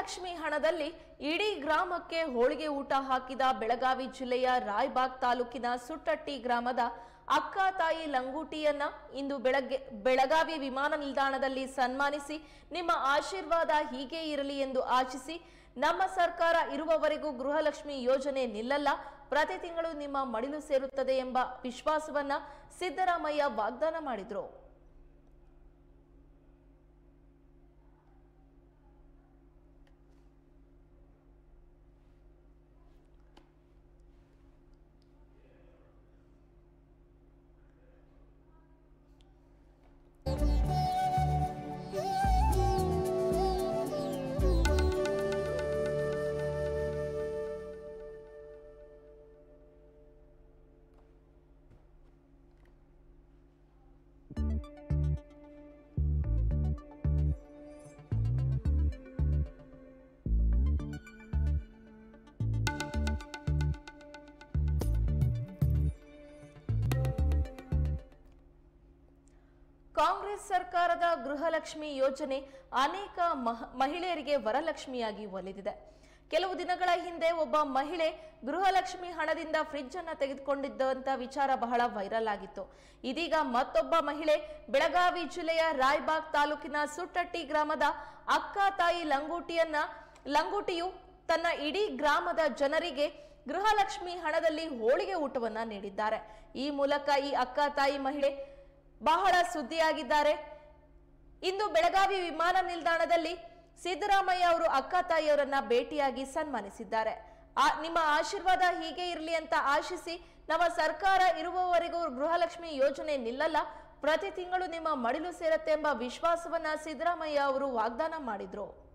ಗೃಹಲಕ್ಷ್ಮಿ ಹಣದಲ್ಲಿ ಇಡೀ ಗ್ರಾಮಕ್ಕೆ ಹೋಳಿಗೆ ಊಟ ಹಾಕಿದ ಬೆಳಗಾವಿ ಜಿಲ್ಲೆಯ ರಾಯಬಾಗ್ ತಾಲೂಕಿನ ಸುಟ್ಟಟ್ಟಿ ಗ್ರಾಮದ ಅಕ್ಕ ತಾಯಿ ಲಂಗೂಟಿಯನ್ನ ಇಂದು ಬೆಳಗ್ಗೆ ಬೆಳಗಾವಿ ವಿಮಾನ ನಿಲ್ದಾಣದಲ್ಲಿ ಸನ್ಮಾನಿಸಿ ನಿಮ್ಮ ಆಶೀರ್ವಾದ ಹೀಗೆ ಇರಲಿ ಎಂದು ಆಶಿಸಿ ನಮ್ಮ ಸರ್ಕಾರ ಇರುವವರೆಗೂ ಗೃಹಲಕ್ಷ್ಮಿ ಯೋಜನೆ ನಿಲ್ಲಲ್ಲ ಪ್ರತಿ ತಿಂಗಳು ನಿಮ್ಮ ಮಡಿಲು ಸೇರುತ್ತದೆ ಎಂಬ ವಿಶ್ವಾಸವನ್ನ ಸಿದ್ದರಾಮಯ್ಯ ವಾಗ್ದಾನ ಮಾಡಿದ್ರು ಕಾಂಗ್ರೆಸ್ ಸರ್ಕಾರದ ಗೃಹಲಕ್ಷ್ಮಿ ಯೋಜನೆ ಅನೇಕ ಮಹ- ಮಹಿಳೆಯರಿಗೆ ವರಲಕ್ಷ್ಮಿಯಾಗಿ ಒಲಿದಿದೆ ಕೆಲವು ದಿನಗಳ ಹಿಂದೆ ಒಬ್ಬ ಮಹಿಳೆ ಗೃಹಲಕ್ಷ್ಮಿ ಹಣದಿಂದ ಫ್ರಿಡ್ಜ್ ಅನ್ನ ತೆಗೆದುಕೊಂಡಿದ್ದಂತ ವಿಚಾರ ಬಹಳ ವೈರಲ್ ಆಗಿತ್ತು ಇದೀಗ ಮತ್ತೊಬ್ಬ ಮಹಿಳೆ ಬೆಳಗಾವಿ ಜಿಲ್ಲೆಯ ರಾಯಬಾಗ್ ತಾಲೂಕಿನ ಸುಟ್ಟಟ್ಟಿ ಗ್ರಾಮದ ಅಕ್ಕ ತಾಯಿ ಲಂಗೋಟಿಯನ್ನ ಲಂಗೋಟಿಯು ತನ್ನ ಇಡೀ ಗ್ರಾಮದ ಜನರಿಗೆ ಗೃಹಲಕ್ಷ್ಮಿ ಹಣದಲ್ಲಿ ಹೋಳಿಗೆ ಊಟವನ್ನ ನೀಡಿದ್ದಾರೆ ಈ ಮೂಲಕ ಈ ಅಕ್ಕ ತಾಯಿ ಮಹಿಳೆ ಬಹಳ ಸುದ್ದಿಯಾಗಿದ್ದಾರೆ ಇಂದು ಬೆಳಗಾವಿ ವಿಮಾನ ನಿಲ್ದಾಣದಲ್ಲಿ ಸಿದ್ದರಾಮಯ್ಯ ಅವರು ಅಕ್ಕ ತಾಯಿಯವರನ್ನ ಭೇಟಿಯಾಗಿ ಸನ್ಮಾನಿಸಿದ್ದಾರೆ ಆ ನಿಮ್ಮ ಆಶೀರ್ವಾದ ಹೀಗೆ ಇರಲಿ ಅಂತ ಆಶಿಸಿ ನಮ್ಮ ಸರ್ಕಾರ ಇರುವವರೆಗೂ ಗೃಹಲಕ್ಷ್ಮಿ ಯೋಜನೆ ನಿಲ್ಲಲ್ಲ ಪ್ರತಿ ತಿಂಗಳು ನಿಮ್ಮ ಮಡಿಲು ಸೇರತ್ತೆ ಎಂಬ ವಿಶ್ವಾಸವನ್ನ ಸಿದ್ದರಾಮಯ್ಯ ಅವರು ವಾಗ್ದಾನ ಮಾಡಿದ್ರು